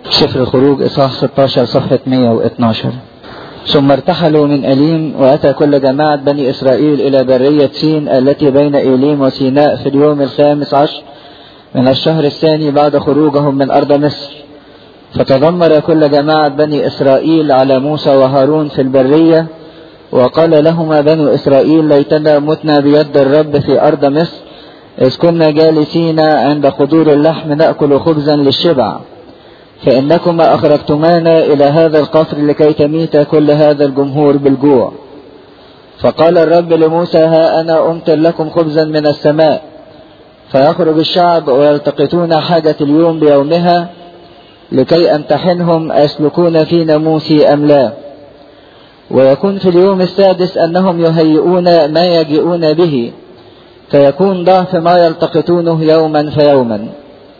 سفر الخروج إصحاح 16 صفحة 112 ثم ارتحلوا من أليم وأتى كل جماعة بني إسرائيل إلى برية سين التي بين إيليم وسيناء في اليوم الخامس عشر من الشهر الثاني بعد خروجهم من أرض مصر فتذمر كل جماعة بني إسرائيل على موسى وهارون في البرية وقال لهما بنو إسرائيل ليتنا متنا بيد الرب في أرض مصر إذ كنا جالسين عند خضور اللحم نأكل خبزا للشبع فإنكما أخرجتمانا إلى هذا القصر لكي تميت كل هذا الجمهور بالجوع فقال الرب لموسى ها أنا أمطر لكم خبزا من السماء فيخرج الشعب ويلتقطون حاجة اليوم بيومها لكي أمتحنهم أيسلكون في ناموسي أم لا ويكون في اليوم السادس أنهم يهيئون ما يجيئون به فيكون ضعف ما يلتقطونه يوما فيوما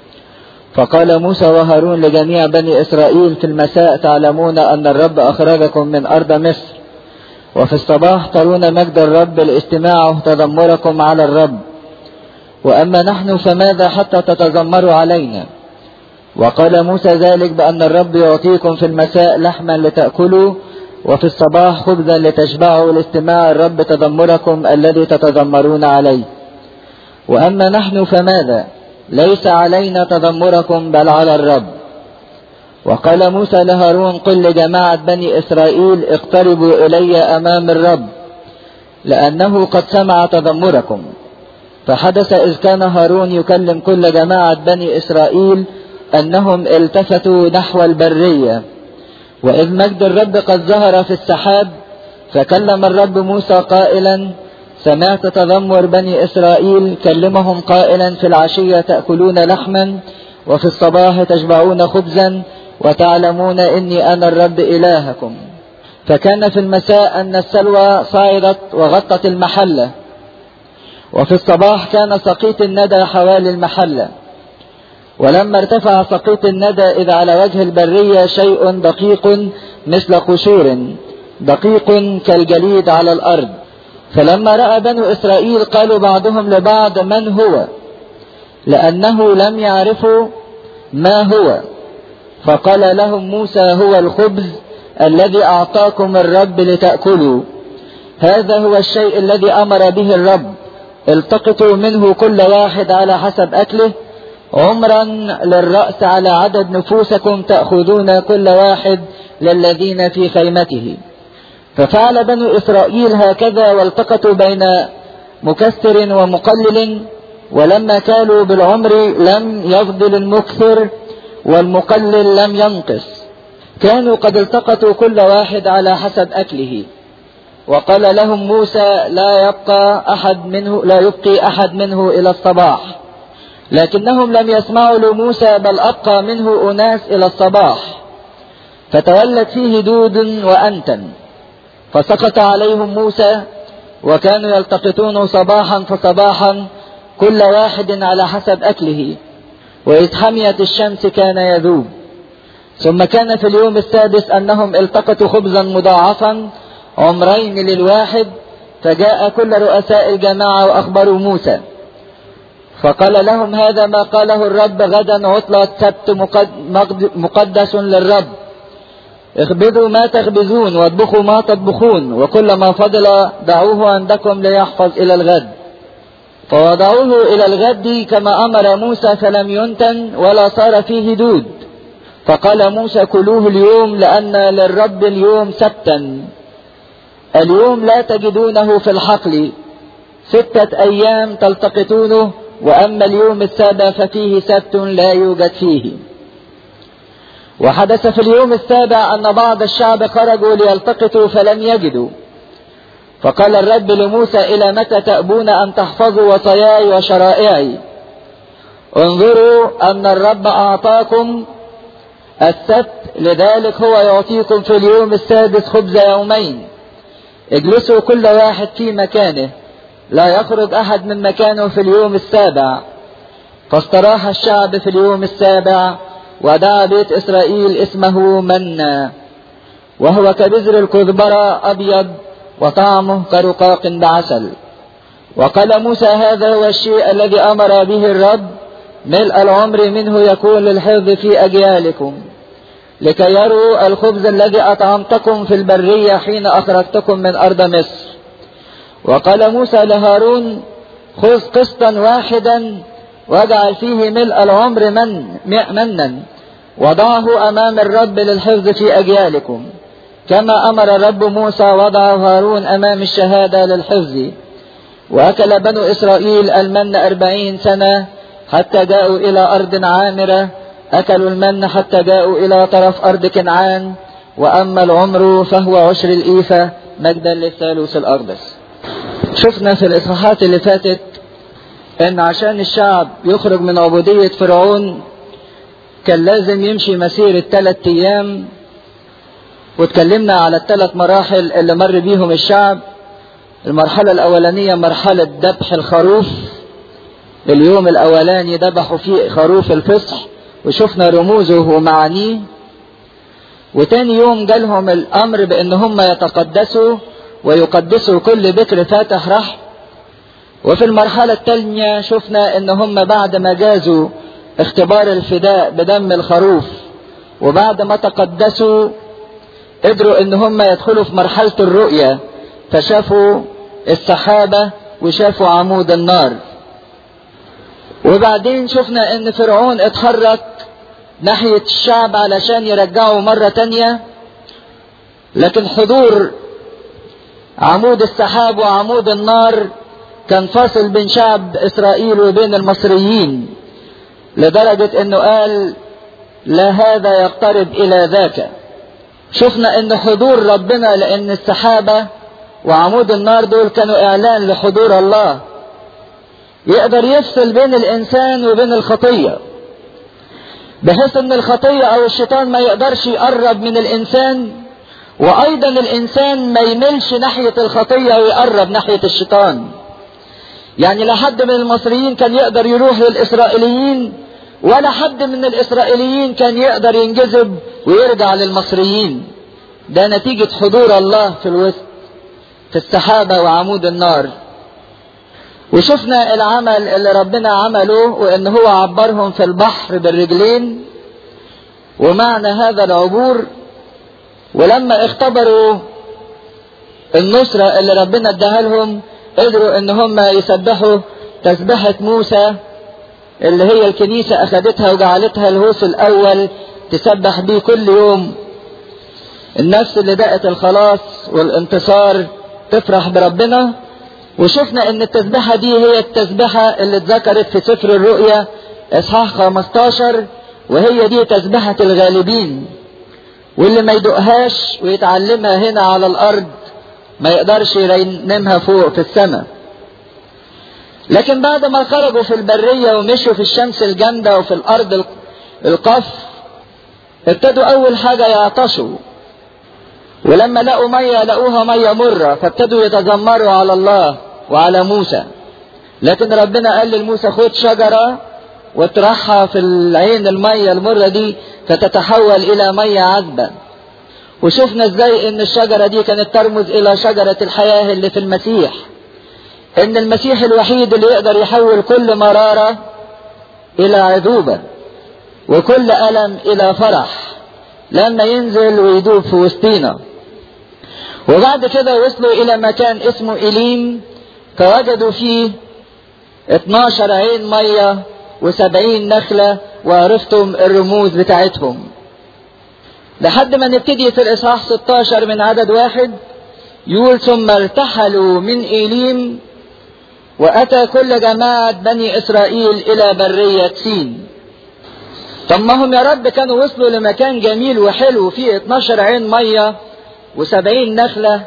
فقال موسى وهارون لجميع بني إسرائيل في المساء تعلمون أن الرب أخرجكم من أرض مصر وفي الصباح ترون مجد الرب الاستماع تذمركم على الرب وأما نحن فماذا حتى تتذمروا علينا وقال موسى ذلك بأن الرب يعطيكم في المساء لحما لتأكلوا وفي الصباح خبزا لتشبعوا لاستماع الرب تذمركم الذي تتذمرون عليه وأما نحن فماذا ليس علينا تذمركم بل على الرب وقال موسى لهارون قل لجماعة بني إسرائيل اقتربوا إلي أمام الرب لأنه قد سمع تذمركم فحدث إذ كان هارون يكلم كل جماعة بني إسرائيل أنهم التفتوا نحو البرية وإذ مجد الرب قد ظهر في السحاب فكلم الرب موسى قائلا سمعت تذمر بني إسرائيل كلمهم قائلا في العشية تأكلون لحما وفي الصباح تشبعون خبزا وتعلمون إني أنا الرب إلهكم فكان في المساء أن السلوى صعدت وغطت المحلة وفي الصباح كان سقيط الندى حوالي المحلة ولما ارتفع سقيط الندى إذ على وجه البرية شيء دقيق مثل قشور دقيق كالجليد على الأرض فلما رأى بنو إسرائيل قالوا بعضهم لبعض من هو لأنه لم يعرفوا ما هو فقال لهم موسى هو الخبز الذي أعطاكم الرب لتأكلوا هذا هو الشيء الذي أمر به الرب التقطوا منه كل واحد على حسب أكله عمرا للرأس على عدد نفوسكم تأخذون كل واحد للذين في خيمته ففعل بنو إسرائيل هكذا والتقطوا بين مكسر ومقلل ولما كانوا بالعمر لم يفضل المكثر والمقلل لم ينقص كانوا قد التقطوا كل واحد على حسب أكله وقال لهم موسى لا يبقى أحد منه لا يبقي أحد منه إلى الصباح لكنهم لم يسمعوا لموسى بل أبقى منه أناس إلى الصباح فتولت فيه دود وأنتن فسقط عليهم موسى وكانوا يلتقطون صباحا فصباحا كل واحد على حسب أكله وإذ حميت الشمس كان يذوب ثم كان في اليوم السادس أنهم التقطوا خبزا مضاعفا عمرين للواحد فجاء كل رؤساء الجماعة وأخبروا موسى فقال لهم هذا ما قاله الرب غدا عطلة سبت مقدس للرب اخبزوا ما تخبزون واطبخوا ما تطبخون وكل ما فضل دعوه عندكم ليحفظ إلى الغد فوضعوه إلى الغد كما أمر موسى فلم ينتن ولا صار فيه دود فقال موسى كلوه اليوم لأن للرب اليوم سبتا اليوم لا تجدونه في الحقل ستة أيام تلتقطونه وأما اليوم السابع ففيه سبت لا يوجد فيه وحدث في اليوم السابع أن بعض الشعب خرجوا ليلتقطوا فلم يجدوا فقال الرب لموسى إلى متى تأبون أن تحفظوا وصاياي وشرائعي انظروا أن الرب أعطاكم السبت لذلك هو يعطيكم في اليوم السادس خبز يومين اجلسوا كل واحد في مكانه لا يخرج أحد من مكانه في اليوم السابع فاستراح الشعب في اليوم السابع ودعا بيت إسرائيل اسمه منا وهو كبذر الكزبرة أبيض وطعمه كرقاق بعسل وقال موسى هذا هو الشيء الذي أمر به الرب ملء العمر منه يكون للحفظ في أجيالكم لكي يروا الخبز الذي أطعمتكم في البرية حين أخرجتكم من أرض مصر وقال موسى لهارون خذ قسطا واحدا واجعل فيه ملء العمر من منا وضعه أمام الرب للحفظ في أجيالكم كما أمر الرب موسى وضع هارون أمام الشهادة للحفظ وأكل بنو إسرائيل المن أربعين سنة حتى جاءوا إلى أرض عامرة أكلوا المن حتى جاءوا إلى طرف أرض كنعان وأما العمر فهو عشر الإيفة مجدا للثالوث الأقدس شفنا في الإصحاحات اللي فاتت إن عشان الشعب يخرج من عبودية فرعون كان لازم يمشي مسيرة ثلاث أيام واتكلمنا على الثلاث مراحل اللي مر بيهم الشعب المرحلة الأولانية مرحلة ذبح الخروف اليوم الأولاني ذبحوا فيه خروف الفصح وشفنا رموزه ومعانيه وتاني يوم جالهم الأمر بأن هم يتقدسوا ويقدسوا كل بكر فاتح رحم وفي المرحلة الثانية شفنا ان هم بعد ما جازوا اختبار الفداء بدم الخروف وبعد ما تقدسوا قدروا ان هم يدخلوا في مرحلة الرؤية فشافوا السحابة وشافوا عمود النار وبعدين شفنا ان فرعون اتحرك ناحية الشعب علشان يرجعوا مرة تانية لكن حضور عمود السحاب وعمود النار كان فاصل بين شعب اسرائيل وبين المصريين لدرجة انه قال لا هذا يقترب الى ذاك شفنا ان حضور ربنا لان السحابة وعمود النار دول كانوا اعلان لحضور الله يقدر يفصل بين الانسان وبين الخطية بحيث ان الخطية او الشيطان ما يقدرش يقرب من الانسان وايضا الانسان ما يملش ناحية الخطية ويقرب ناحية الشيطان يعني لا حد من المصريين كان يقدر يروح للاسرائيليين ولا حد من الاسرائيليين كان يقدر ينجذب ويرجع للمصريين ده نتيجة حضور الله في الوسط في السحابة وعمود النار وشفنا العمل اللي ربنا عمله وان هو عبرهم في البحر بالرجلين ومعنى هذا العبور ولما اختبروا النصرة اللي ربنا اداها لهم قدروا ان هم يسبحوا تسبحة موسى اللي هي الكنيسة اخدتها وجعلتها الهوس الاول تسبح بيه كل يوم النفس اللي دقت الخلاص والانتصار تفرح بربنا وشفنا ان التسبحة دي هي التسبحة اللي اتذكرت في سفر الرؤيا اصحاح 15 وهي دي تسبحة الغالبين واللي ما يدقهاش ويتعلمها هنا على الارض ما يقدرش يرنمها فوق في السماء لكن بعد ما خرجوا في البرية ومشوا في الشمس الجامدة وفي الارض القف ابتدوا اول حاجة يعطشوا ولما لقوا مية لقوها مية مرة فابتدوا يتذمروا على الله وعلى موسى لكن ربنا قال لموسى خد شجرة واطرحها في العين المية المرة دي فتتحول إلى مية عذبة وشفنا ازاي ان الشجرة دي كانت ترمز الى شجرة الحياة اللي في المسيح ان المسيح الوحيد اللي يقدر يحول كل مرارة الى عذوبة وكل ألم الى فرح لما ينزل ويدوب في وسطينا وبعد كده وصلوا الى مكان اسمه إليم فوجدوا فيه 12 عين مية وسبعين نخلة وعرفتم الرموز بتاعتهم لحد ما نبتدي في الإصحاح 16 من عدد واحد يقول ثم ارتحلوا من إيليم وأتى كل جماعة بني إسرائيل إلى برية سين طب ما هم يا رب كانوا وصلوا لمكان جميل وحلو فيه 12 عين مية و70 نخلة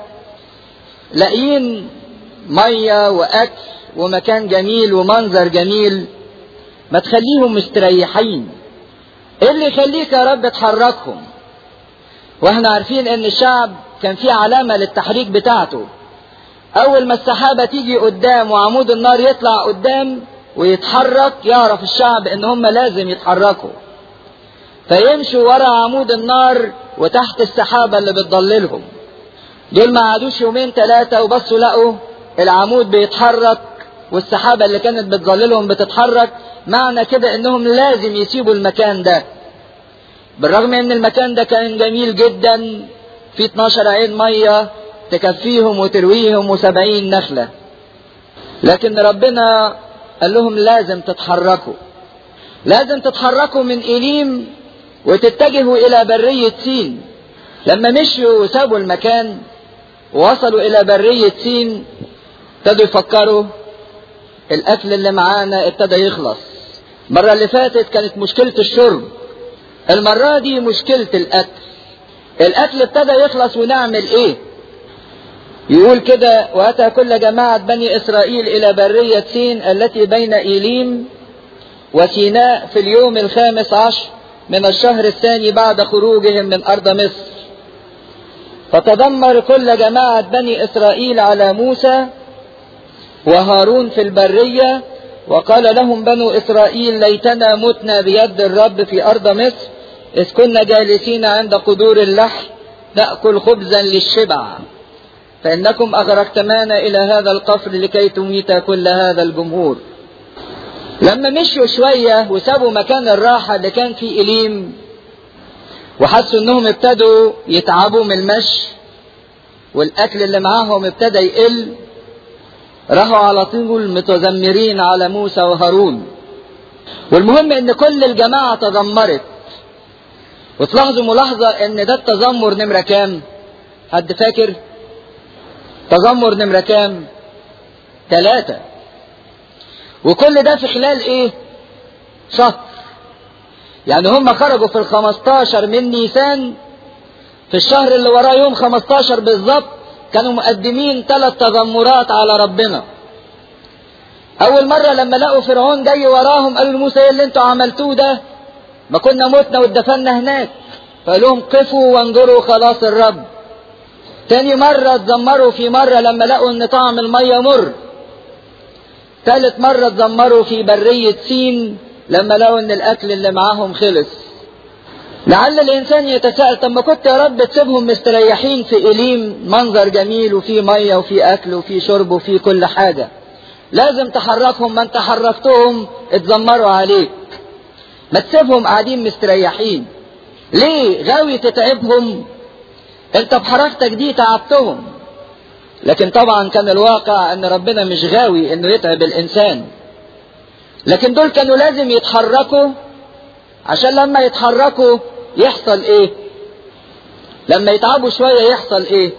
لاقيين مية وأكل ومكان جميل ومنظر جميل ما تخليهم مستريحين ايه اللي يخليك يا رب تحركهم واحنا عارفين ان الشعب كان فيه علامة للتحريك بتاعته اول ما السحابة تيجي قدام وعمود النار يطلع قدام ويتحرك يعرف الشعب ان هم لازم يتحركوا فيمشوا ورا عمود النار وتحت السحابة اللي بتضللهم دول ما عادوش يومين ثلاثة وبصوا لقوا العمود بيتحرك والسحابة اللي كانت بتظللهم بتتحرك معنى كده انهم لازم يسيبوا المكان ده بالرغم ان المكان ده كان جميل جدا في 12 عين ميه تكفيهم وترويهم وسبعين نخلة لكن ربنا قال لهم لازم تتحركوا لازم تتحركوا من إليم وتتجهوا إلى برية سين لما مشوا وسابوا المكان ووصلوا إلى برية سين ابتدوا يفكروا الأكل اللي معانا ابتدى يخلص المرة اللي فاتت كانت مشكلة الشرب المرة دي مشكلة الأكل الأكل ابتدى يخلص ونعمل إيه يقول كده وأتى كل جماعة بني إسرائيل إلى برية سين التي بين إيليم وسيناء في اليوم الخامس عشر من الشهر الثاني بعد خروجهم من أرض مصر فتدمر كل جماعة بني إسرائيل على موسى وهارون في البرية وقال لهم بنو إسرائيل ليتنا متنا بيد الرب في أرض مصر إذ كنا جالسين عند قدور اللحم نأكل خبزا للشبع فإنكم أغرقتمانا إلى هذا القفر لكي تميت كل هذا الجمهور لما مشوا شوية وسابوا مكان الراحة اللي كان فيه إليم وحسوا انهم ابتدوا يتعبوا من المشي والاكل اللي معاهم ابتدى يقل راحوا على طول متذمرين على موسى وهارون والمهم ان كل الجماعة تذمرت وتلاحظوا ملاحظة ان ده التذمر نمرة كام حد فاكر تذمر نمرة كام ثلاثة وكل ده في خلال ايه شهر يعني هم خرجوا في الخمستاشر من نيسان في الشهر اللي وراه يوم خمستاشر بالظبط كانوا مقدمين ثلاث تذمرات على ربنا اول مرة لما لقوا فرعون جاي وراهم قالوا لموسى ايه اللي انتوا عملتوه ده ما كنا متنا واتدفنا هناك فقال لهم قفوا وانظروا خلاص الرب تاني مرة اتذمروا في مرة لما لقوا ان طعم المية مر ثالث مرة اتذمروا في برية سين لما لقوا ان الاكل اللي معاهم خلص لعل الانسان يتساءل طب ما كنت يا رب تسيبهم مستريحين في اليم منظر جميل وفي ميه وفي اكل وفي شرب وفي كل حاجه لازم تحركهم ما انت حركتهم اتذمروا عليك ما تسيبهم قاعدين مستريحين ليه غاوي تتعبهم انت بحركتك دي تعبتهم لكن طبعا كان الواقع ان ربنا مش غاوي انه يتعب الانسان لكن دول كانوا لازم يتحركوا عشان لما يتحركوا يحصل ايه لما يتعبوا شوية يحصل ايه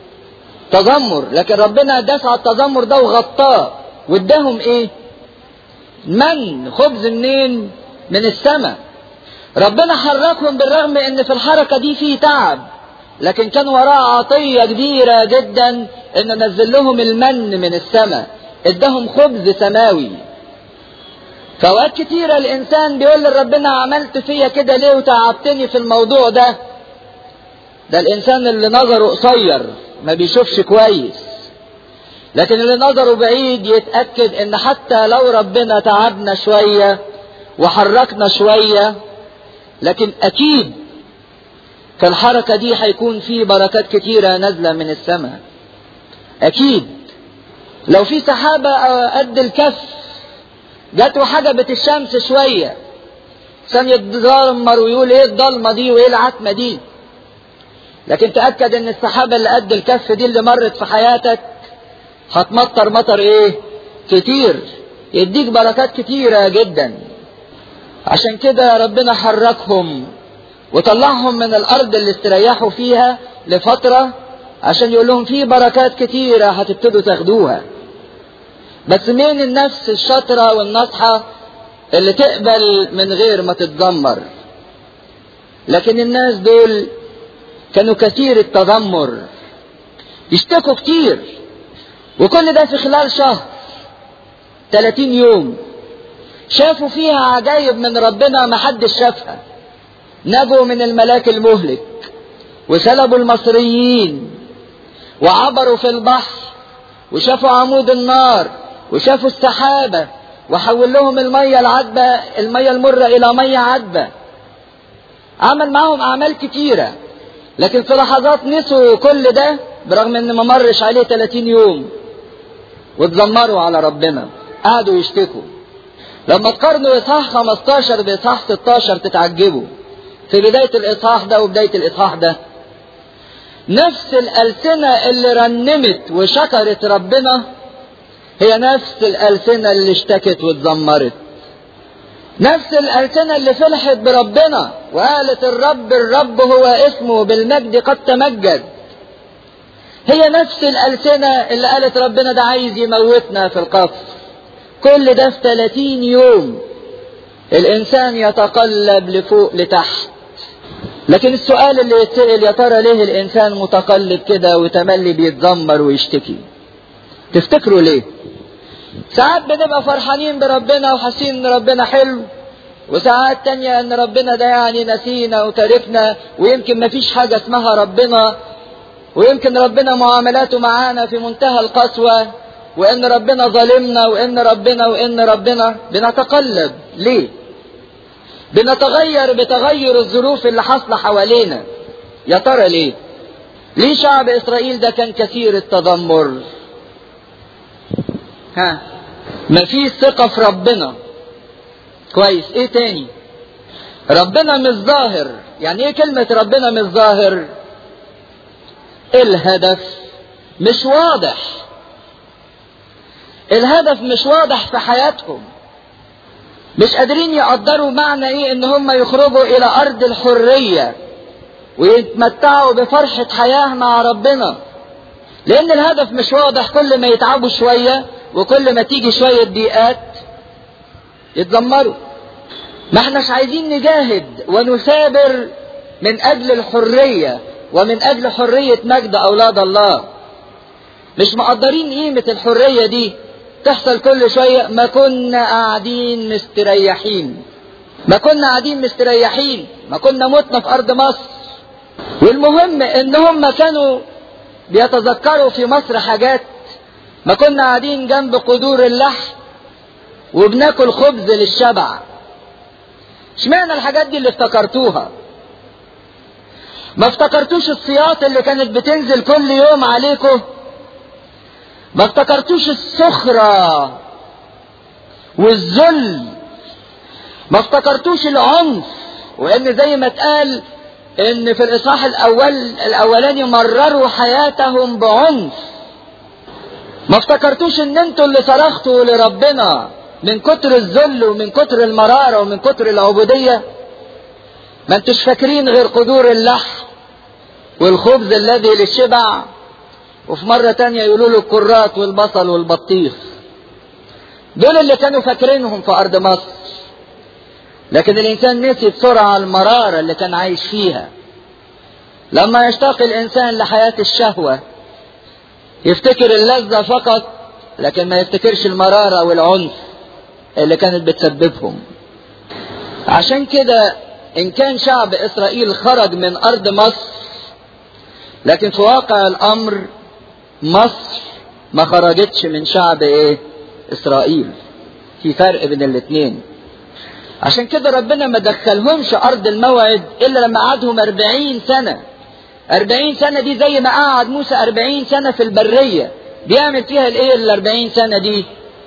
تذمر لكن ربنا داس على التذمر ده وغطاه واداهم ايه من خبز منين من السماء ربنا حركهم بالرغم ان في الحركة دي في تعب لكن كان وراه عطية كبيرة جدا انه نزل لهم المن من السماء اداهم خبز سماوي فوقت كتيرة الإنسان بيقول لربنا عملت فيا كده ليه وتعبتني في الموضوع ده ده الإنسان اللي نظره قصير ما بيشوفش كويس لكن اللي نظره بعيد يتأكد إن حتى لو ربنا تعبنا شوية وحركنا شوية لكن أكيد في الحركة دي هيكون في بركات كتيرة نازلة من السماء أكيد لو في سحابة قد الكف جت وحجبت الشمس شوية عشان يتذمر ويقول ايه الضلمة دي وايه العتمة دي لكن تأكد ان السحابة اللي قد الكف دي اللي مرت في حياتك هتمطر مطر ايه كتير يديك بركات كتيرة جدا عشان كده ربنا حركهم وطلعهم من الارض اللي استريحوا فيها لفترة عشان يقول لهم في بركات كتيرة هتبتدوا تاخدوها بس مين النفس الشاطرة والناصحة اللي تقبل من غير ما تتذمر لكن الناس دول كانوا كثير التذمر يشتكوا كتير وكل ده في خلال شهر 30 يوم شافوا فيها عجائب من ربنا ما حدش شافها نجوا من الملاك المهلك وسلبوا المصريين وعبروا في البحر وشافوا عمود النار وشافوا السحابة وحول لهم المية العذبة المية المرة إلى مية عذبة عمل معهم أعمال كتيرة لكن في لحظات نسوا كل ده برغم إن ما مرش عليه 30 يوم واتذمروا على ربنا قعدوا يشتكوا لما تقارنوا إصحاح 15 بإصحاح 16 تتعجبوا في بداية الإصحاح ده وبداية الإصحاح ده نفس الألسنة اللي رنمت وشكرت ربنا هي نفس الألسنة اللي اشتكت واتذمرت نفس الألسنة اللي فرحت بربنا وقالت الرب الرب هو اسمه بالمجد قد تمجد هي نفس الألسنة اللي قالت ربنا ده عايز يموتنا في القصر كل ده في 30 يوم الإنسان يتقلب لفوق لتحت لكن السؤال اللي يتسأل يا ترى ليه الإنسان متقلب كده وتملي بيتذمر ويشتكي تفتكروا ليه ساعات بنبقى فرحانين بربنا وحاسين ان ربنا حلو وساعات تانية ان ربنا ده يعني نسينا وتاركنا ويمكن مفيش حاجة اسمها ربنا ويمكن ربنا معاملاته معانا في منتهى القسوة وان ربنا ظالمنا وان ربنا وان ربنا بنتقلب ليه بنتغير بتغير الظروف اللي حاصله حوالينا يا ترى ليه ليه شعب اسرائيل ده كان كثير التذمر ها مفيش ثقه في ربنا كويس ايه تاني ربنا مش ظاهر يعني ايه كلمه ربنا مش ظاهر الهدف مش واضح الهدف مش واضح في حياتهم مش قادرين يقدروا معنى ايه ان هم يخرجوا الى ارض الحرية ويتمتعوا بفرحة حياة مع ربنا لان الهدف مش واضح كل ما يتعبوا شوية وكل ما تيجي شوية ضيقات يتذمروا ما احناش عايزين نجاهد ونثابر من اجل الحرية ومن اجل حرية مجد اولاد الله مش مقدرين قيمة الحرية دي تحصل كل شوية ما كنا قاعدين مستريحين ما كنا قاعدين مستريحين ما كنا متنا في أرض مصر والمهم إن هم كانوا بيتذكروا في مصر حاجات ما كنا قاعدين جنب قدور اللحم وبناكل خبز للشبع اشمعنى الحاجات دي اللي افتكرتوها ما افتكرتوش السياط اللي كانت بتنزل كل يوم عليكم ما افتكرتوش السخرة والذل ما افتكرتوش العنف وان زي ما اتقال ان في الاصحاح الاول الاولاني مرروا حياتهم بعنف ما افتكرتوش ان انتوا اللي صرختوا لربنا من كتر الذل ومن كتر المرارة ومن كتر العبودية ما انتوش فاكرين غير قدور اللحم والخبز الذي للشبع وفي مرة تانية يقولوا له الكرات والبصل والبطيخ دول اللي كانوا فاكرينهم في أرض مصر لكن الإنسان نسي بسرعة المرارة اللي كان عايش فيها لما يشتاق الإنسان لحياة الشهوة يفتكر اللذة فقط لكن ما يفتكرش المرارة والعنف اللي كانت بتسببهم عشان كده إن كان شعب إسرائيل خرج من أرض مصر لكن في واقع الأمر مصر ما خرجتش من شعب ايه اسرائيل في فرق بين الاثنين عشان كده ربنا ما دخلهمش ارض الموعد الا لما قعدهم اربعين سنة اربعين سنة دي زي ما قعد موسى اربعين سنة في البرية بيعمل فيها الايه الاربعين سنة دي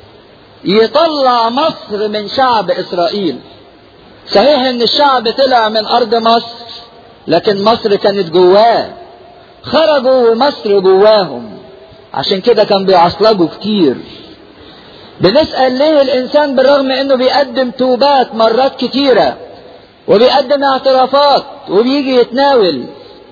يطلع مصر من شعب اسرائيل صحيح ان الشعب طلع من ارض مصر لكن مصر كانت جواه خرجوا ومصر جواهم عشان كده كان بيعصلجوا كتير بنسأل ليه الإنسان بالرغم إنه بيقدم توبات مرات كتيرة وبيقدم اعترافات وبيجي يتناول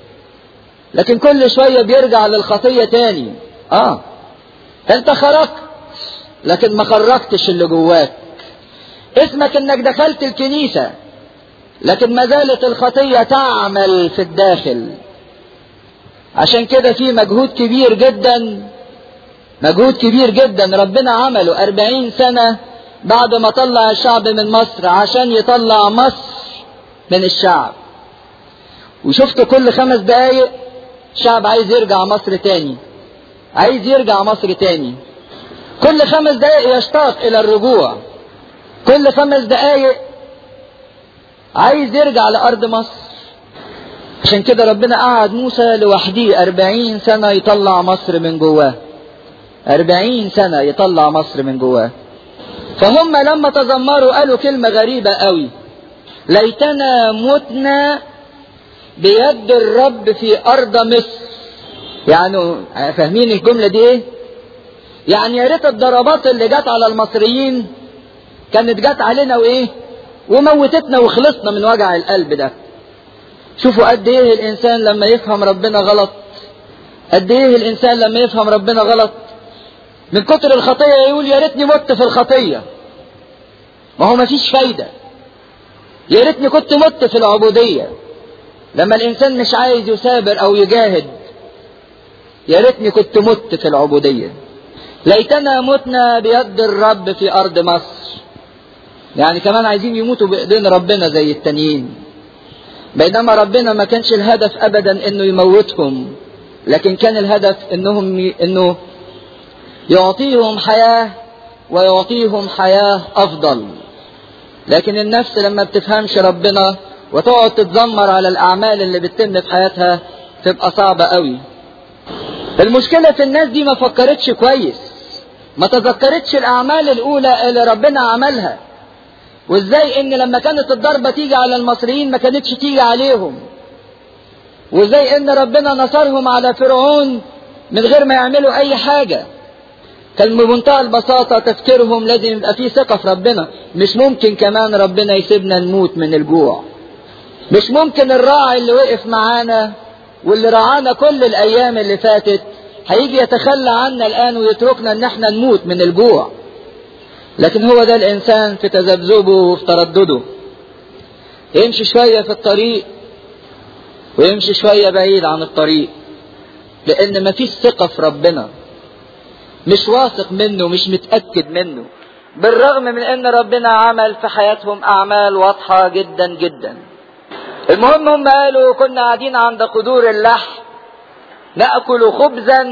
لكن كل شوية بيرجع للخطية تاني آه أنت خرجت لكن ما خرجتش اللي جواك اسمك إنك دخلت الكنيسة لكن ما زالت الخطية تعمل في الداخل عشان كده في مجهود كبير جدا مجهود كبير جدا ربنا عمله أربعين سنة بعد ما طلع الشعب من مصر عشان يطلع مصر من الشعب وشفت كل خمس دقايق الشعب عايز يرجع مصر تاني عايز يرجع مصر تاني كل خمس دقايق يشتاق إلى الرجوع كل خمس دقايق عايز يرجع لأرض مصر عشان كده ربنا قعد موسى لوحده أربعين سنة يطلع مصر من جواه أربعين سنة يطلع مصر من جواه فهم لما تذمروا قالوا كلمة غريبة قوي ليتنا متنا بيد الرب في ارض مصر يعني فاهمين الجمله دي ايه يعني يا ريت الضربات اللي جت على المصريين كانت جت علينا وايه وموتتنا وخلصنا من وجع القلب ده شوفوا قد ايه الانسان لما يفهم ربنا غلط قد ايه الانسان لما يفهم ربنا غلط من كتر الخطيه يقول يا ريتني مت في الخطيه ما هو مفيش فايده يا ريتني كنت مت في العبوديه لما الانسان مش عايز يثابر او يجاهد يا ريتني كنت مت في العبوديه ليتنا متنا بيد الرب في ارض مصر يعني كمان عايزين يموتوا بايدين ربنا زي التانيين بينما ربنا ما كانش الهدف ابدا انه يموتهم لكن كان الهدف انهم ي... انه يعطيهم حياه ويعطيهم حياه افضل لكن النفس لما بتفهمش ربنا وتقعد تتذمر على الاعمال اللي بتتم في حياتها تبقى صعبه قوي المشكله في الناس دي ما فكرتش كويس ما تذكرتش الاعمال الاولى اللي ربنا عملها وازاي ان لما كانت الضربة تيجي على المصريين ما كانتش تيجي عليهم وازاي ان ربنا نصرهم على فرعون من غير ما يعملوا اي حاجة كان بمنتهى البساطة تفكيرهم لازم يبقى فيه ثقة في ربنا مش ممكن كمان ربنا يسيبنا نموت من الجوع مش ممكن الراعي اللي وقف معانا واللي رعانا كل الايام اللي فاتت هيجي يتخلى عنا الان ويتركنا ان احنا نموت من الجوع لكن هو ده الانسان في تذبذبه وفي تردده يمشي شوية في الطريق ويمشي شوية بعيد عن الطريق لان مفيش ثقة في ربنا مش واثق منه مش متأكد منه بالرغم من ان ربنا عمل في حياتهم اعمال واضحة جدا جدا المهم هم قالوا كنا قاعدين عند قدور اللحم نأكل خبزا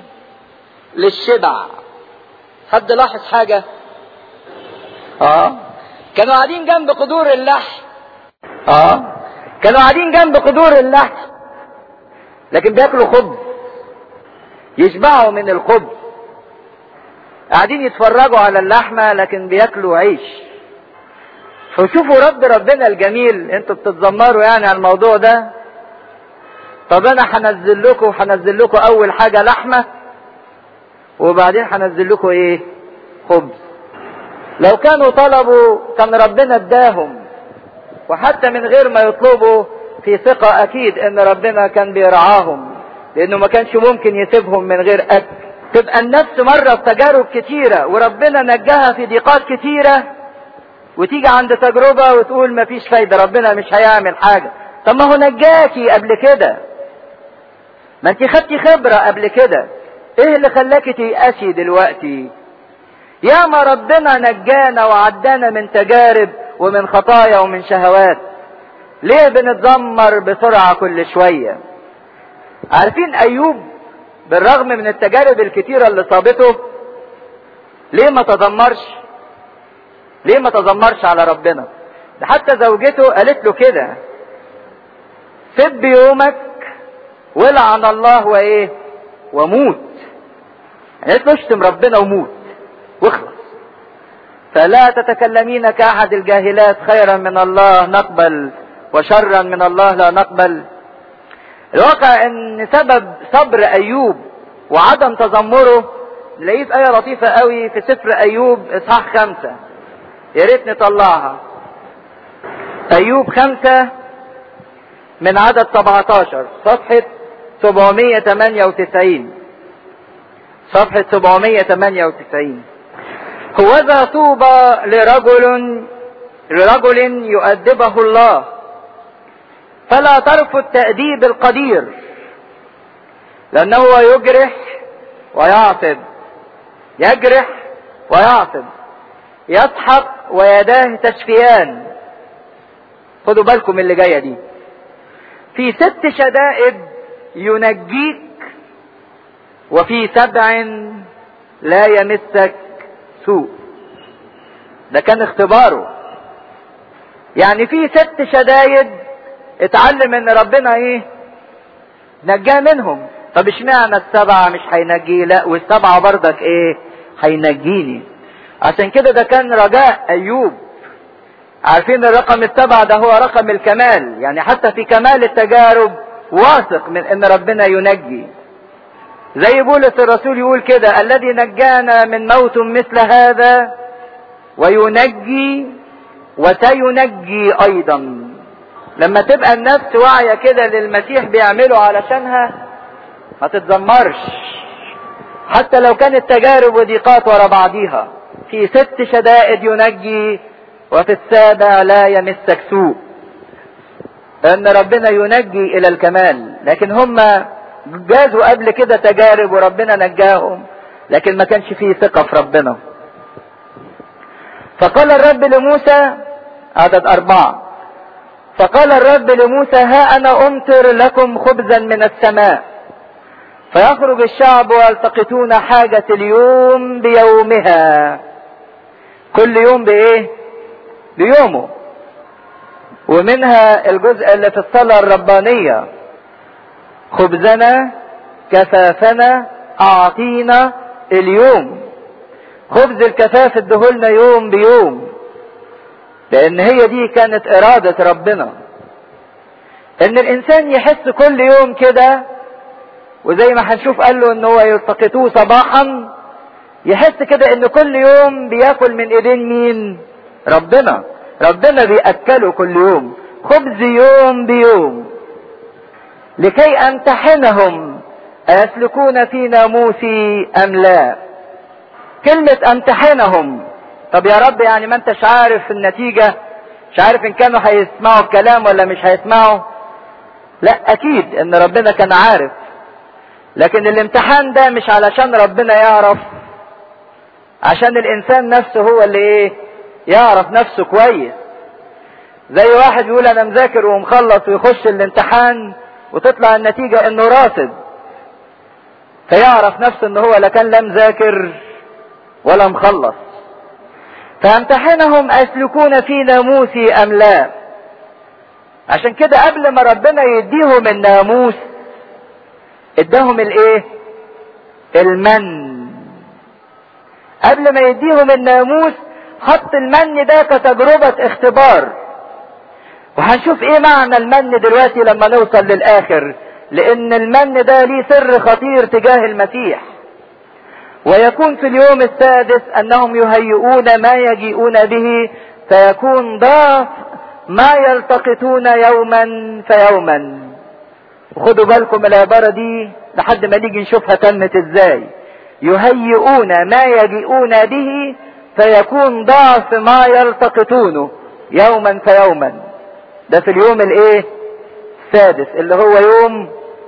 للشبع حد لاحظ حاجة اه كانوا قاعدين جنب قدور اللحم اه كانوا قاعدين جنب قدور اللحم لكن بياكلوا خبز يشبعوا من الخبز قاعدين يتفرجوا على اللحمة لكن بياكلوا عيش فشوفوا رد ربنا الجميل انتوا بتتذمروا يعني على الموضوع ده طب انا هنزل لكم هنزل لكم اول حاجة لحمة وبعدين هنزل لكم ايه خبز لو كانوا طلبوا كان ربنا اداهم وحتى من غير ما يطلبوا في ثقة اكيد ان ربنا كان بيرعاهم لانه ما كانش ممكن يسيبهم من غير اكل تبقى النفس مرة في تجارب كتيرة وربنا نجاها في ضيقات كتيرة وتيجي عند تجربة وتقول مفيش فايدة ربنا مش هيعمل حاجة طب ما هو نجاكي قبل كده ما انت خدتي خبرة قبل كده ايه اللي خلاكي تيأسي دلوقتي يا ما ربنا نجانا وعدانا من تجارب ومن خطايا ومن شهوات ليه بنتذمر بسرعة كل شوية عارفين ايوب بالرغم من التجارب الكتيرة اللي صابته ليه ما تذمرش ليه ما تذمرش على ربنا ده حتى زوجته قالت له كده سب يومك ولعن الله وايه وموت قالت له اشتم ربنا وموت واخلص فلا تتكلمين كأحد الجاهلات خيرا من الله نقبل وشرا من الله لا نقبل الواقع ان سبب صبر ايوب وعدم تذمره نلاقيه في آية لطيفة قوي في سفر أيوب إصحاح خمسة يا ريت نطلعها أيوب خمسة من عدد 17 صفحة 798 صفحة 798 هوذا طوبى لرجل لرجل يؤدبه الله فلا ترفض تأديب القدير لأنه هو يجرح ويعصب يجرح ويعصب يضحك ويداه تشفيان خدوا بالكم من اللي جايه دي في ست شدائد ينجيك وفي سبع لا يمسك سوء ده كان اختباره يعني في ست شدايد اتعلم ان ربنا ايه نجاه منهم طب اشمعنى السبعة مش هينجيه لا والسبعة برضك ايه هينجيني عشان كده ده كان رجاء ايوب عارفين الرقم السبعة ده هو رقم الكمال يعني حتى في كمال التجارب واثق من ان ربنا ينجي زي بولس الرسول يقول كده الذي نجانا من موت مثل هذا وينجي وسينجي ايضا لما تبقى النفس واعية كده للمسيح بيعمله علشانها ما تتذمرش حتى لو كانت تجارب وضيقات ورا بعضيها في ست شدائد ينجي وفي السابع لا يمسك سوء ان ربنا ينجي الى الكمال لكن هم جازوا قبل كده تجارب وربنا نجاهم لكن ما كانش فيه ثقة في ربنا فقال الرب لموسى عدد أربعة فقال الرب لموسى ها أنا أمطر لكم خبزا من السماء فيخرج الشعب ويلتقطون حاجة اليوم بيومها كل يوم بإيه؟ بيومه ومنها الجزء اللي في الصلاة الربانية خبزنا كفافنا أعطينا اليوم خبز الكفاف ادهولنا يوم بيوم لأن هي دي كانت إرادة ربنا إن الإنسان يحس كل يوم كده وزي ما هنشوف قال له إن هو يلتقطوه صباحا يحس كده إن كل يوم بياكل من إيدين مين؟ ربنا ربنا بيأكله كل يوم خبز يوم بيوم لكي امتحنهم أيسلكون في ناموسي أم لا كلمة امتحنهم طب يا رب يعني ما انتش عارف النتيجة مش عارف ان كانوا هيسمعوا الكلام ولا مش هيسمعوا لا اكيد ان ربنا كان عارف لكن الامتحان ده مش علشان ربنا يعرف عشان الانسان نفسه هو اللي ايه يعرف نفسه كويس زي واحد يقول انا مذاكر ومخلص ويخش الامتحان وتطلع النتيجة انه راصد فيعرف نفسه ان هو لا كان لا مذاكر ولا مخلص فامتحنهم اسلكون في ناموسي ام لا عشان كده قبل ما ربنا يديهم الناموس اداهم الايه المن قبل ما يديهم الناموس حط المن ده كتجربة اختبار وهنشوف ايه معنى المن دلوقتي لما نوصل للاخر لان المن ده ليه سر خطير تجاه المسيح ويكون في اليوم السادس انهم يهيئون ما يجيئون به فيكون ضعف ما يلتقطون يوما فيوما وخدوا بالكم العبارة دي لحد ما نيجي نشوفها تمت ازاي يهيئون ما يجيئون به فيكون ضعف ما يلتقطونه يوما فيوما ده في اليوم الايه السادس اللي هو يوم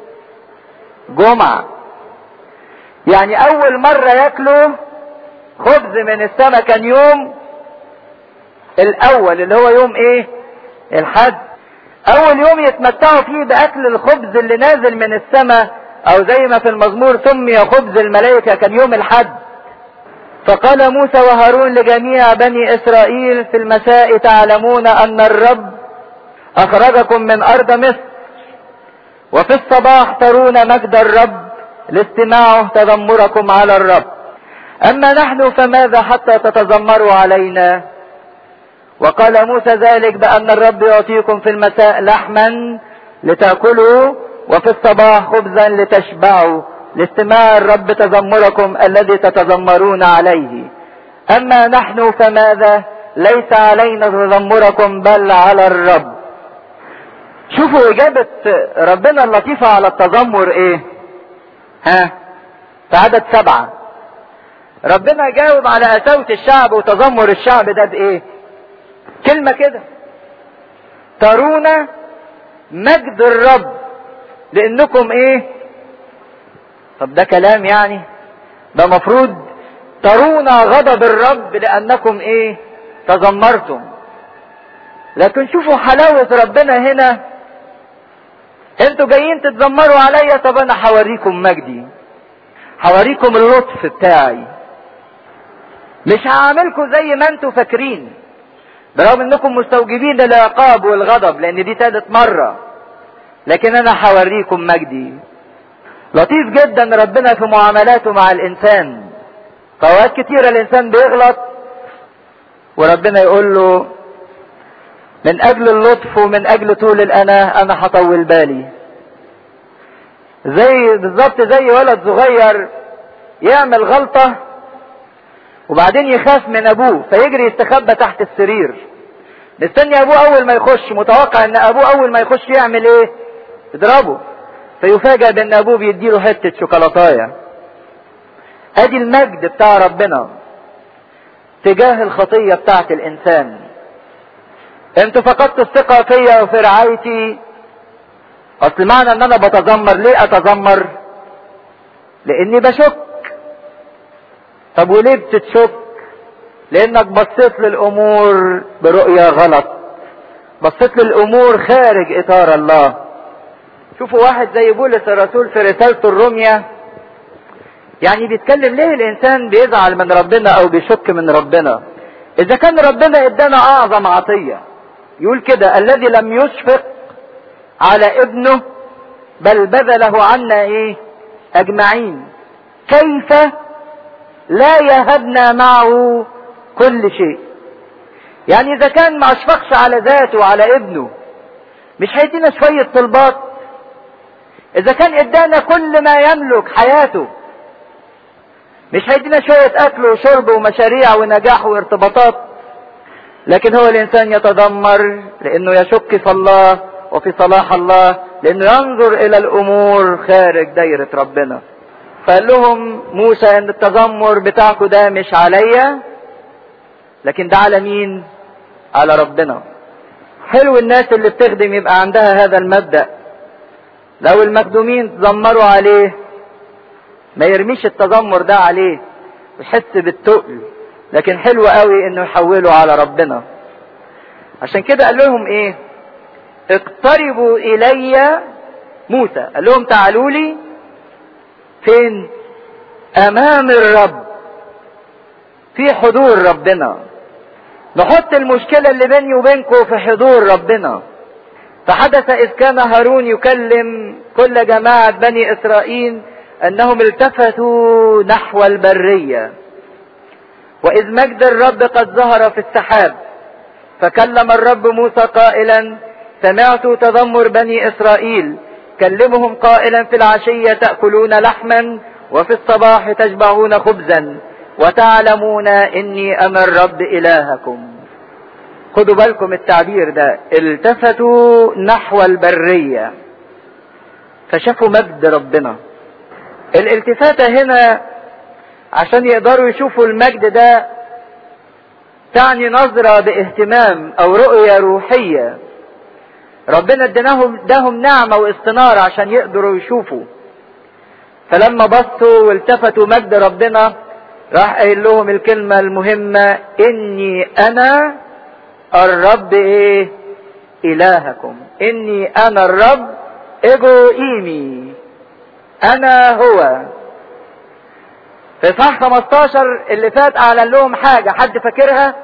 جمعة يعني اول مرة ياكلوا خبز من السماء كان يوم الاول اللي هو يوم ايه الحد اول يوم يتمتعوا فيه باكل الخبز اللي نازل من السماء او زي ما في المزمور سمي خبز الملائكة كان يوم الحد فقال موسى وهارون لجميع بني اسرائيل في المساء تعلمون ان الرب اخرجكم من ارض مصر وفي الصباح ترون مجد الرب لاستماعه تذمركم على الرب اما نحن فماذا حتى تتذمروا علينا وقال موسى ذلك بان الرب يعطيكم في المساء لحما لتاكلوا وفي الصباح خبزا لتشبعوا لاستماع الرب تذمركم الذي تتذمرون عليه اما نحن فماذا ليس علينا تذمركم بل على الرب شوفوا اجابة ربنا اللطيفة على التذمر ايه ها في عدد سبعة ربنا جاوب على قساوة الشعب وتذمر الشعب ده بايه كلمة كده ترون مجد الرب لانكم ايه طب ده كلام يعني ده مفروض ترون غضب الرب لانكم ايه تذمرتم لكن شوفوا حلاوة ربنا هنا انتوا جايين تتذمروا عليا طب انا هوريكم مجدي هوريكم اللطف بتاعي مش هعملكم زي ما انتوا فاكرين برغم انكم مستوجبين العقاب والغضب لان دي تالت مرة لكن انا هوريكم مجدي لطيف جدا ربنا في معاملاته مع الانسان فوقات كتيرة الانسان بيغلط وربنا يقول له من اجل اللطف ومن اجل طول الاناه انا هطول بالي زي بالظبط زي ولد صغير يعمل غلطة وبعدين يخاف من ابوه فيجري يستخبى تحت السرير مستني ابوه اول ما يخش متوقع ان ابوه اول ما يخش يعمل ايه يضربه فيفاجأ بان ابوه بيديله حتة شوكولاتاية ادي المجد بتاع ربنا تجاه الخطية بتاعت الانسان انتوا فقدتوا الثقة فيا وفي رعايتي اصل معنى ان انا بتذمر ليه اتذمر لاني بشك طب وليه بتتشك لانك بصيت للامور برؤية غلط بصيت للامور خارج اطار الله شوفوا واحد زي بولس الرسول في رسالته الرومية يعني بيتكلم ليه الانسان بيزعل من ربنا او بيشك من ربنا اذا كان ربنا ادانا اعظم عطية يقول كده الذي لم يشفق على ابنه بل بذله عنا ايه اجمعين كيف لا يهبنا معه كل شيء يعني اذا كان ما اشفقش على ذاته وعلى ابنه مش هيدينا شوية طلبات اذا كان ادانا كل ما يملك حياته مش هيدينا شوية اكل وشرب ومشاريع ونجاح وارتباطات لكن هو الانسان يتذمر لانه يشك في الله وفي صلاح الله لانه ينظر الى الامور خارج دايرة ربنا فقال لهم موسى ان التذمر بتاعكم ده مش عليا لكن ده على مين على ربنا حلو الناس اللي بتخدم يبقى عندها هذا المبدأ لو المخدومين تذمروا عليه ما يرميش التذمر ده عليه ويحس بالتقل لكن حلو قوي انه يحوله على ربنا عشان كده قال لهم ايه اقتربوا الي موسى قال لهم تعالوا لي فين امام الرب في حضور ربنا نحط المشكلة اللي بيني وبينكم في حضور ربنا فحدث إذ كان هارون يكلم كل جماعة بني إسرائيل أنهم التفتوا نحو البرية وإذ مجد الرب قد ظهر في السحاب فكلم الرب موسى قائلا سمعت تذمر بني إسرائيل كلمهم قائلا في العشية تأكلون لحما وفي الصباح تشبعون خبزا وتعلمون اني انا الرب الهكم خدوا بالكم التعبير ده التفتوا نحو البرية فشافوا مجد ربنا الالتفاتة هنا عشان يقدروا يشوفوا المجد ده تعني نظرة باهتمام او رؤية روحية ربنا اديناهم اداهم نعمة واستنارة عشان يقدروا يشوفوا فلما بصوا والتفتوا مجد ربنا راح قايل لهم الكلمة المهمة اني انا الرب ايه الهكم اني انا الرب اجو ايمي انا هو في صح 15 اللي فات اعلن لهم حاجة حد فاكرها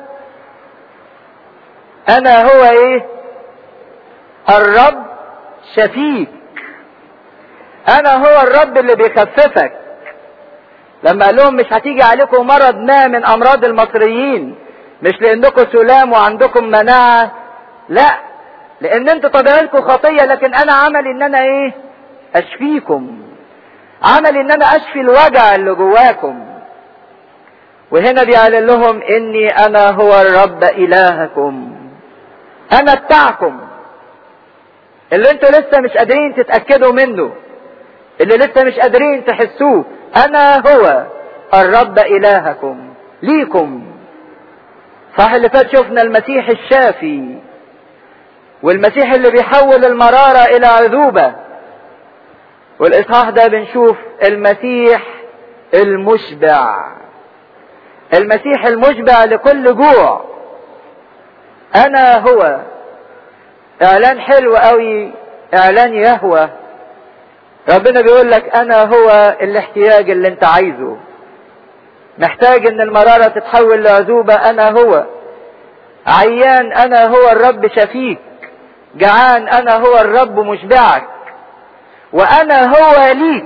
انا هو ايه الرب شفيك انا هو الرب اللي بيخففك لما قال لهم مش هتيجي عليكم مرض ما من امراض المصريين مش لانكم سلام وعندكم مناعة لا لان انتوا طبيعتكم خطية لكن انا عملي ان انا ايه اشفيكم عملي ان انا اشفي الوجع اللي جواكم وهنا بيعلن لهم اني انا هو الرب الهكم انا بتاعكم اللي انتوا لسه مش قادرين تتأكدوا منه اللي لسه مش قادرين تحسوه انا هو الرب الهكم ليكم صح اللي فات شفنا المسيح الشافي والمسيح اللي بيحول المرارة الى عذوبة والاصحاح ده بنشوف المسيح المشبع المسيح المشبع لكل جوع انا هو اعلان حلو قوي اعلان يهوى ربنا بيقول لك انا هو الاحتياج اللي انت عايزه محتاج ان المرارة تتحول لعذوبة انا هو عيان انا هو الرب شفيك جعان انا هو الرب مشبعك وانا هو ليك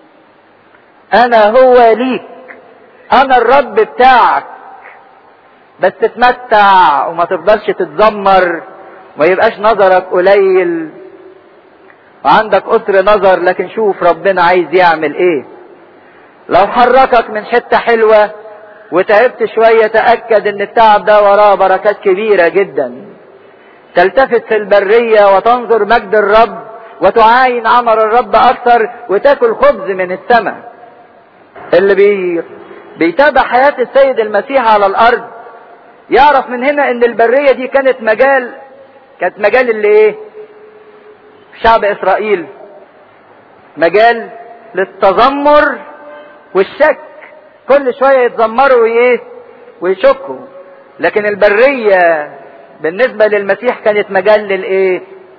انا هو ليك انا الرب بتاعك بس تتمتع وما تفضلش تتذمر ما يبقاش نظرك قليل وعندك قصر نظر لكن شوف ربنا عايز يعمل ايه لو حركك من حتة حلوة وتعبت شوية تأكد ان التعب ده وراه بركات كبيرة جدا تلتفت في البرية وتنظر مجد الرب وتعاين عمل الرب اكثر وتاكل خبز من السماء اللي بي... بيتابع حياة السيد المسيح على الارض يعرف من هنا ان البرية دي كانت مجال كانت مجال اللي ايه شعب اسرائيل مجال للتذمر والشك كل شوية يتذمروا وايه ويشكوا لكن البرية بالنسبة للمسيح كانت مجال للايه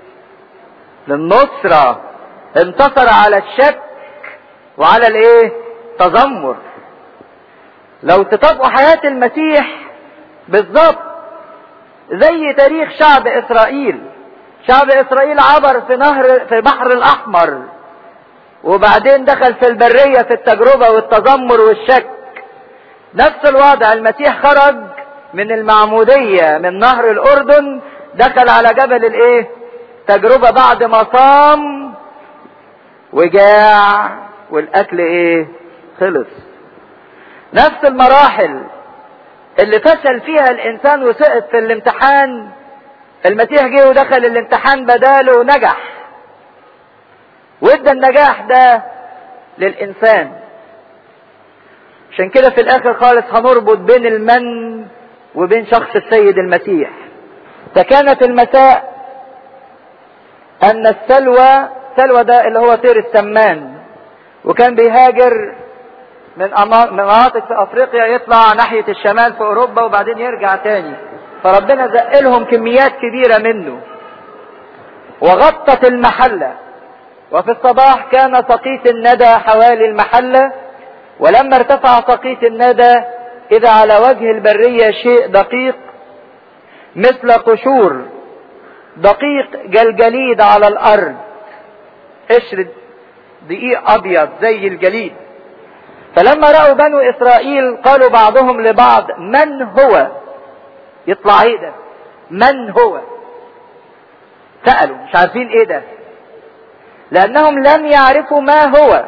للنصرة انتصر على الشك وعلى الايه تذمر لو تطبقوا حياة المسيح بالظبط زي تاريخ شعب اسرائيل شعب اسرائيل عبر في نهر في البحر الاحمر وبعدين دخل في البرية في التجربة والتذمر والشك نفس الوضع المسيح خرج من المعمودية من نهر الاردن دخل على جبل الايه تجربة بعد ما صام وجاع والاكل ايه خلص نفس المراحل اللي فشل فيها الانسان وسقط في الامتحان المسيح جه ودخل الامتحان بداله ونجح وادى النجاح ده للانسان عشان كده في الاخر خالص هنربط بين المن وبين شخص السيد المسيح فكانت المساء ان السلوى سلوى ده اللي هو طير السمان وكان بيهاجر من مناطق في افريقيا يطلع ناحية الشمال في اوروبا وبعدين يرجع تاني فربنا زق لهم كميات كبيرة منه وغطت المحلة وفي الصباح كان سقيط الندى حوالي المحلة ولما ارتفع سقيط الندى إذا على وجه البرية شيء دقيق مثل قشور دقيق جلجليد على الأرض قشر دقيق أبيض زي الجليد فلما رأوا بنو إسرائيل قالوا بعضهم لبعض من هو يطلع ايه ده من هو سألوا مش عارفين ايه ده لأنهم لم يعرفوا ما هو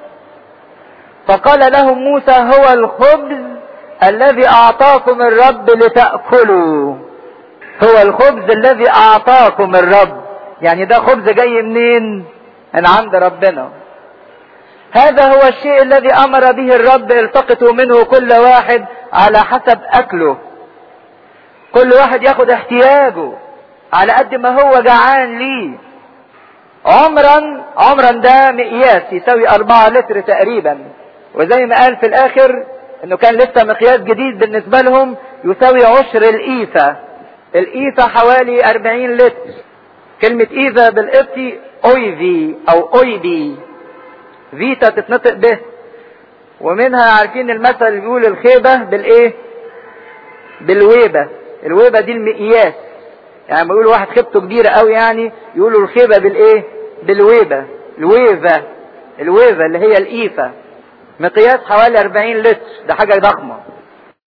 فقال لهم موسى هو الخبز الذي أعطاكم الرب لتأكلوا هو الخبز الذي أعطاكم الرب يعني ده خبز جاي منين من عند ربنا هذا هو الشيء الذي أمر به الرب التقطوا منه كل واحد على حسب أكله كل واحد ياخد احتياجه على قد ما هو جعان ليه عمرا عمرا ده مقياس يساوي أربعة لتر تقريبا وزي ما قال في الآخر إنه كان لسه مقياس جديد بالنسبة لهم يساوي عشر الإيفا الإيفا حوالي أربعين لتر كلمة إيفا بالقبطي أويفي أو أويدي فيتا تتنطق به ومنها عارفين المثل اللي بيقول الخيبة بالإيه؟ بالويبة الويبة دي المقياس يعني لما يقولوا واحد خيبته كبيرة قوي يعني يقولوا الخيبة بالايه بالويبة الويفة الويفة اللي هي الإيفة مقياس حوالي 40 لتر ده حاجة ضخمة